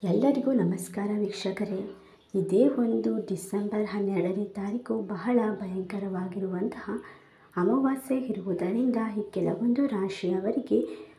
ಎಲ್ಲರಿಗೂ ನಮಸ್ಕಾರ ವೀಕ್ಷಕರೇ ಇದೇ ಒಂದು ಡಿಸೆಂಬರ್ ಹನ್ನೆರಡನೇ ತಾರೀಕು ಬಹಳ ಭಯಂಕರವಾಗಿರುವಂತಹ ಅಮಾವಾಸ್ಯೆ ಇರುವುದರಿಂದ ಈ ಕೆಲವೊಂದು ರಾಶಿಯವರಿಗೆ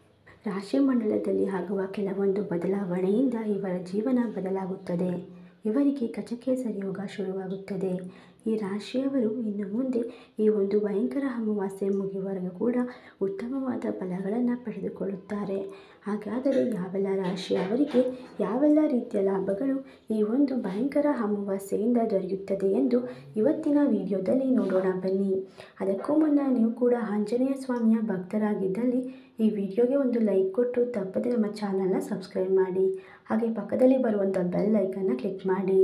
ರಾಶಿ ಮಂಡಲದಲ್ಲಿ ಆಗುವ ಕೆಲವೊಂದು ಬದಲಾವಣೆಯಿಂದ ಇವರ ಜೀವನ ಬದಲಾಗುತ್ತದೆ ಇವರಿಗೆ ಗಜಕೇಸರಿ ಯೋಗ ಶುರುವಾಗುತ್ತದೆ ಈ ರಾಶಿಯವರು ಇನ್ನು ಮುಂದೆ ಈ ಒಂದು ಭಯಂಕರ ಅಮಾವಾಸ್ಯೆ ಮುಗಿಯುವವರೆಗೂ ಕೂಡ ಉತ್ತಮವಾದ ಫಲಗಳನ್ನು ಪಡೆದುಕೊಳ್ಳುತ್ತಾರೆ ಹಾಗಾದರೆ ಯಾವೆಲ್ಲ ರಾಶಿಯವರಿಗೆ ಯಾವೆಲ್ಲ ರೀತಿಯ ಲಾಭಗಳು ಈ ಒಂದು ಭಯಂಕರ ಅಮಾವಾಸ್ಯೆಯಿಂದ ದೊರೆಯುತ್ತದೆ ಎಂದು ಇವತ್ತಿನ ವಿಡಿಯೋದಲ್ಲಿ ನೋಡೋಣ ಬನ್ನಿ ಅದಕ್ಕೂ ಮುನ್ನ ನೀವು ಕೂಡ ಆಂಜನೇಯ ಸ್ವಾಮಿಯ ಭಕ್ತರಾಗಿದ್ದಲ್ಲಿ ಈ ವಿಡಿಯೋಗೆ ಒಂದು ಲೈಕ್ ಕೊಟ್ಟು ತಪ್ಪದೆ ನಮ್ಮ ಚಾನಲ್ನ ಸಬ್ಸ್ಕ್ರೈಬ್ ಮಾಡಿ ಹಾಗೆ ಪಕ್ಕದಲ್ಲಿ ಬರುವಂಥ ಬೆಲ್ ಐಕನ್ನ ಕ್ಲಿಕ್ ಮಾಡಿ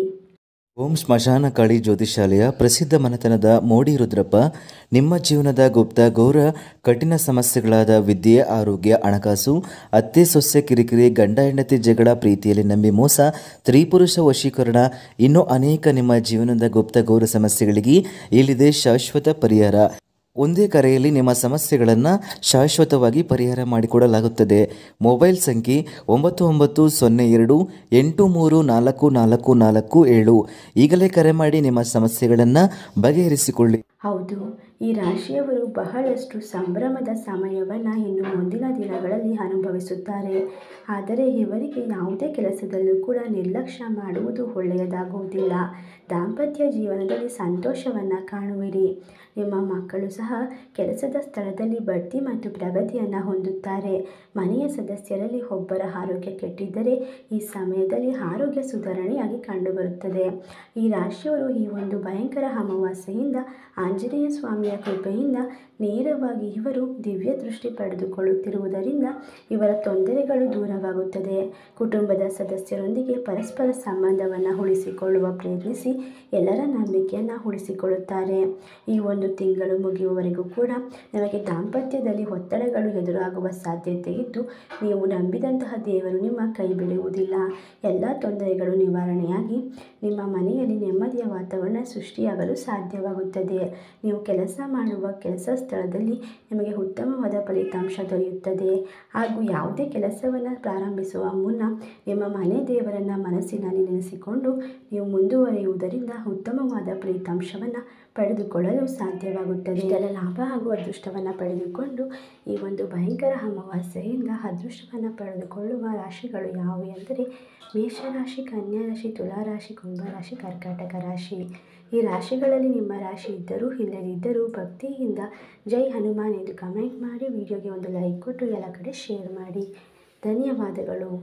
ಓಂ ಸ್ಮಶಾನ ಕಾಳಿ ಜ್ಯೋತಿಷಾಲಯ ಪ್ರಸಿದ್ಧ ಮನೆತನದ ಮೋಡಿ ರುದ್ರಪ್ಪ ನಿಮ್ಮ ಜೀವನದ ಗುಪ್ತ ಗೌರ ಕಠಿಣ ಸಮಸ್ಯೆಗಳಾದ ವಿದ್ಯೆ ಆರೋಗ್ಯ ಹಣಕಾಸು ಅತ್ತೆ ಸೊಸೆ ಕಿರಿಕಿರಿ ಗಂಡ ಹೆಂಡತಿ ಜಗಳ ಪ್ರೀತಿಯಲ್ಲಿ ನಂಬಿ ಮೋಸ ಸ್ತ್ರೀಪುರುಷ ವಶೀಕರಣ ಇನ್ನೂ ಅನೇಕ ನಿಮ್ಮ ಜೀವನದ ಗುಪ್ತ ಗೌರ ಸಮಸ್ಯೆಗಳಿಗೆ ಇಲ್ಲಿದೆ ಶಾಶ್ವತ ಪರಿಹಾರ ಒಂದೇ ಕರೆಯಲ್ಲಿ ನಿಮ್ಮ ಸಮಸ್ಯೆಗಳನ್ನು ಶಾಶ್ವತವಾಗಿ ಪರಿಹಾರ ಮಾಡಿಕೊಡಲಾಗುತ್ತದೆ ಮೊಬೈಲ್ ಸಂಖ್ಯೆ ಒಂಬತ್ತು ಒಂಬತ್ತು ಸೊನ್ನೆ ಎರಡು ಎಂಟು ಮೂರು ನಾಲ್ಕು ನಾಲ್ಕು ನಾಲ್ಕು ಏಳು ಈಗಲೇ ಕರೆ ಮಾಡಿ ನಿಮ್ಮ ಸಮಸ್ಯೆಗಳನ್ನು ಬಗೆಹರಿಸಿಕೊಳ್ಳಿ ಹೌದು ಈ ರಾಶಿಯವರು ಬಹಳಷ್ಟು ಸಂಭ್ರಮದ ಸಮಯವನ್ನು ಇನ್ನು ಮುಂದಿನ ದಿನಗಳಲ್ಲಿ ಅನುಭವಿಸುತ್ತಾರೆ ಆದರೆ ಇವರಿಗೆ ಯಾವುದೇ ಕೆಲಸದಲ್ಲೂ ಕೂಡ ನಿರ್ಲಕ್ಷ್ಯ ಮಾಡುವುದು ಒಳ್ಳೆಯದಾಗುವುದಿಲ್ಲ ದಾಂಪತ್ಯ ಜೀವನದಲ್ಲಿ ಸಂತೋಷವನ್ನು ಕಾಣುವಿರಿ ನಿಮ್ಮ ಮಕ್ಕಳು ಸಹ ಕೆಲಸದ ಸ್ಥಳದಲ್ಲಿ ಬಡ್ತಿ ಮತ್ತು ಪ್ರಗತಿಯನ್ನು ಹೊಂದುತ್ತಾರೆ ಮನೆಯ ಸದಸ್ಯರಲ್ಲಿ ಒಬ್ಬರ ಆರೋಗ್ಯ ಕೆಟ್ಟಿದ್ದರೆ ಈ ಸಮಯದಲ್ಲಿ ಆರೋಗ್ಯ ಸುಧಾರಣೆಯಾಗಿ ಕಂಡುಬರುತ್ತದೆ ಈ ರಾಶಿಯವರು ಈ ಒಂದು ಭಯಂಕರ ಅಮಾವಾಸ್ಯೆಯಿಂದ ಆಂಜನೇಯ ಸ್ವಾಮಿಯ ಕೃಪೆಯಿಂದ ನೇರವಾಗಿ ಇವರು ದಿವ್ಯ ದೃಷ್ಟಿ ಪಡೆದುಕೊಳ್ಳುತ್ತಿರುವುದರಿಂದ ಇವರ ತೊಂದರೆಗಳು ದೂರವಾಗುತ್ತದೆ ಕುಟುಂಬದ ಸದಸ್ಯರೊಂದಿಗೆ ಪರಸ್ಪರ ಸಂಬಂಧವನ್ನು ಉಳಿಸಿಕೊಳ್ಳುವ ಪ್ರಯತ್ನಿಸಿ ಎಲ್ಲರ ನಂಬಿಕೆಯನ್ನು ಉಳಿಸಿಕೊಳ್ಳುತ್ತಾರೆ ಈ ಒಂದು ತಿಂಗಳು ಮುಗಿಯುವವರೆಗೂ ಕೂಡ ನಮಗೆ ದಾಂಪತ್ಯದಲ್ಲಿ ಒತ್ತಡಗಳು ಎದುರಾಗುವ ಸಾಧ್ಯತೆ ಇದ್ದು ನೀವು ನಂಬಿದಂತಹ ದೇವರು ನಿಮ್ಮ ಕೈ ಬಿಡುವುದಿಲ್ಲ ಎಲ್ಲ ತೊಂದರೆಗಳು ನಿವಾರಣೆಯಾಗಿ ನಿಮ್ಮ ಮನೆಯಲ್ಲಿ ನೆಮ್ಮದಿಯ ವಾತಾವರಣ ಸೃಷ್ಟಿಯಾಗಲು ಸಾಧ್ಯವಾಗುತ್ತದೆ ನೀವು ಕೆಲಸ ಮಾಡುವ ಕೆಲಸ ಸ್ಥಳದಲ್ಲಿ ನಿಮಗೆ ಉತ್ತಮವಾದ ಫಲಿತಾಂಶ ದೊರೆಯುತ್ತದೆ ಹಾಗೂ ಯಾವುದೇ ಕೆಲಸವನ್ನು ಪ್ರಾರಂಭಿಸುವ ಮುನ್ನ ನಿಮ್ಮ ಮನೆ ದೇವರನ್ನು ಮನಸ್ಸಿನಲ್ಲಿ ನೆನೆಸಿಕೊಂಡು ನೀವು ಮುಂದುವರಿಯುವುದರಿಂದ ಉತ್ತಮವಾದ ಫಲಿತಾಂಶವನ್ನು ಪಡೆದುಕೊಳ್ಳಲು ಸಾಧ್ಯವಾಗುತ್ತದೆ ಇದರ ಲಾಭ ಹಾಗೂ ಅದೃಷ್ಟವನ್ನು ಪಡೆದುಕೊಂಡು ಈ ಒಂದು ಭಯಂಕರ ಅಮಾವಾಸ್ಯೆಯಿಂದ ಅದೃಷ್ಟವನ್ನು ಪಡೆದುಕೊಳ್ಳುವ ರಾಶಿಗಳು ಯಾವುವು ಎಂದರೆ ಮೇಷರಾಶಿ ಕನ್ಯಾ ರಾಶಿ ತುಲಾರಾಶಿ ಕುಂಭರಾಶಿ ಕರ್ಕಾಟಕ ರಾಶಿ ಈ ರಾಶಿಗಳಲ್ಲಿ ನಿಮ್ಮ ರಾಶಿ ಇದ್ದರೂ ಇಲ್ಲದಿದ್ದರೂ ಭಕ್ತಿಯಿಂದ ಜೈ ಹನುಮಾನ್ ಎಂದು ಕಮೆಂಟ್ ಮಾಡಿ ವಿಡಿಯೋಗೆ ಒಂದು ಲೈಕ್ ಕೊಟ್ಟು ಎಲ್ಲ ಕಡೆ ಶೇರ್ ಮಾಡಿ ಧನ್ಯವಾದಗಳು